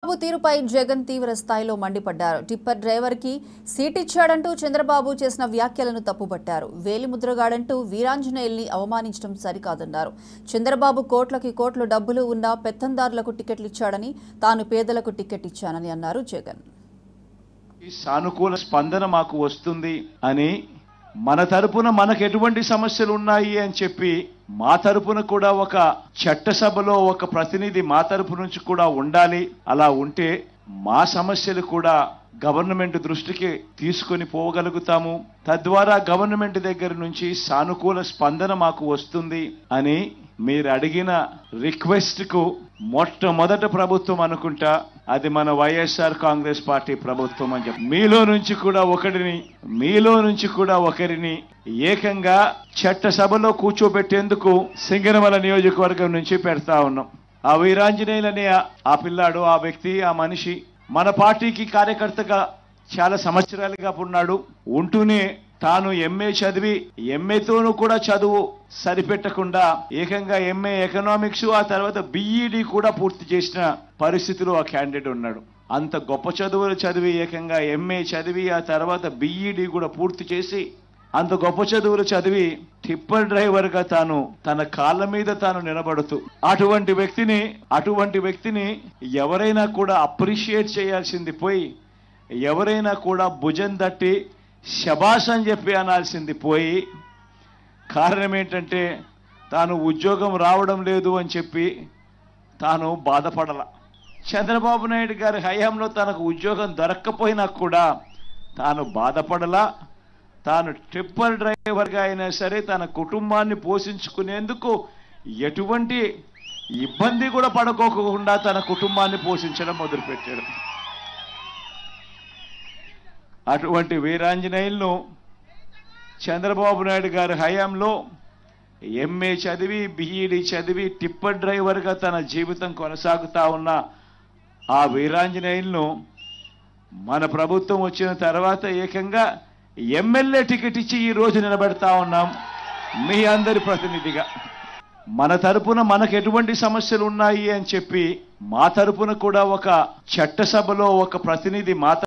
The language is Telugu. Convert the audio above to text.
చంద్రబాబు తీరుపై జగన్ తీవ్ర స్థాయిలో మండిపడ్డారు టిప్పర్ డ్రైవర్ కి సీట్ ఇచ్చాడంటూ చంద్రబాబు చేసిన వ్యాఖ్యలను తప్పుపట్టారు వేలిముద్రగాడంటూ వీరాంజనేయుల్ని అవమానించడం సరికాదన్నారు చంద్రబాబు కోట్లకి కోట్లు డబ్బులు ఉన్న పెత్తందారులకు టికెట్లు ఇచ్చాడని తాను పేదలకు టికెట్ ఇచ్చానని అన్నారు జగన్ ఈ సానుకూల స్పందన మాకు వస్తుంది అని మన తరపున మనకు ఎటువంటి సమస్యలు ఉన్నాయి అని చెప్పి మా తరపున కూడా ఒక చట్టసభలో ఒక ప్రతినిధి మా తరపు నుంచి కూడా ఉండాలి అలా ఉంటే మా సమస్యలు కూడా గవర్నమెంట్ దృష్టికి తీసుకొని పోగలుగుతాము తద్వారా గవర్నమెంట్ దగ్గర నుంచి సానుకూల స్పందన మాకు వస్తుంది అని మీరు అడిగిన రిక్వెస్ట్ కు మొట్టమొదట ప్రభుత్వం అనుకుంటా అది మన వైఎస్ఆర్ కాంగ్రెస్ పార్టీ ప్రభుత్వం అని చెప్పి మీలో నుంచి కూడా ఒకరిని మీలో నుంచి కూడా ఒకరిని ఏకంగా చట్టసభలో కూర్చోబెట్టేందుకు సింగనమల నియోజకవర్గం నుంచి పెడతా ఉన్నాం ఆ వీరాంజనేయులు అనే ఆ- ఆ పిల్లాడు ఆ వ్యక్తి ఆ మనిషి మన పార్టీకి కార్యకర్తగా చాలా సంవత్సరాలుగా ఉన్నాడు ఉంటూనే తాను ఎంఏ చదివి ఎంఏతోనూ కూడా చదువు సరిపెట్టకుండా ఏకంగా ఎంఏ ఎకనామిక్స్ ఆ తర్వాత బిఈడి కూడా పూర్తి చేసిన పరిస్థితిలో ఆ క్యాండిడేట్ ఉన్నాడు అంత గొప్ప చదువులు చదివి ఏకంగా ఎంఏ చదివి ఆ తర్వాత బిఈడి కూడా పూర్తి చేసి అంత గొప్ప చదువులు చదివి టిప్పర్ డ్రైవర్ గా తాను తన కాళ్ళ మీద తాను నిలబడుతూ అటువంటి వ్యక్తిని అటువంటి వ్యక్తిని ఎవరైనా కూడా అప్రిషియేట్ చేయాల్సింది పోయి ఎవరైనా కూడా భుజం తట్టి శబాష్ అని చెప్పి అనాల్సింది పోయి కారణం ఏంటంటే తాను ఉద్యోగం రావడం లేదు అని చెప్పి తాను బాధపడల చంద్రబాబు నాయుడు గారి హయాంలో తనకు ఉద్యోగం దొరక్కపోయినా కూడా తాను బాధపడలా తాను ట్రిప్పర్ డ్రైవర్గా అయినా సరే తన కుటుంబాన్ని పోషించుకునేందుకు ఎటువంటి ఇబ్బంది కూడా పడుకోకుండా తన కుటుంబాన్ని పోషించడం మొదలుపెట్టాడు అటువంటి వీరాంజనేయులను చంద్రబాబు నాయుడు గారి హయాంలో ఎంఏ చదివి బిఈడి చదివి టిప్పర్ డ్రైవర్గా తన జీవితం కొనసాగుతా ఉన్న ఆ వీరాంజనేయులను మన ప్రభుత్వం వచ్చిన తర్వాత ఏకంగా ఎమ్మెల్యే టికెట్ ఇచ్చి ఈ రోజు నిలబెడతా ఉన్నాం మీ అందరి ప్రతినిధిగా మన తరపున మనకు ఎటువంటి సమస్యలు ఉన్నాయి అని చెప్పి మా తరపున కూడా ఒక చట్టసభలో ఒక ప్రతినిధి మా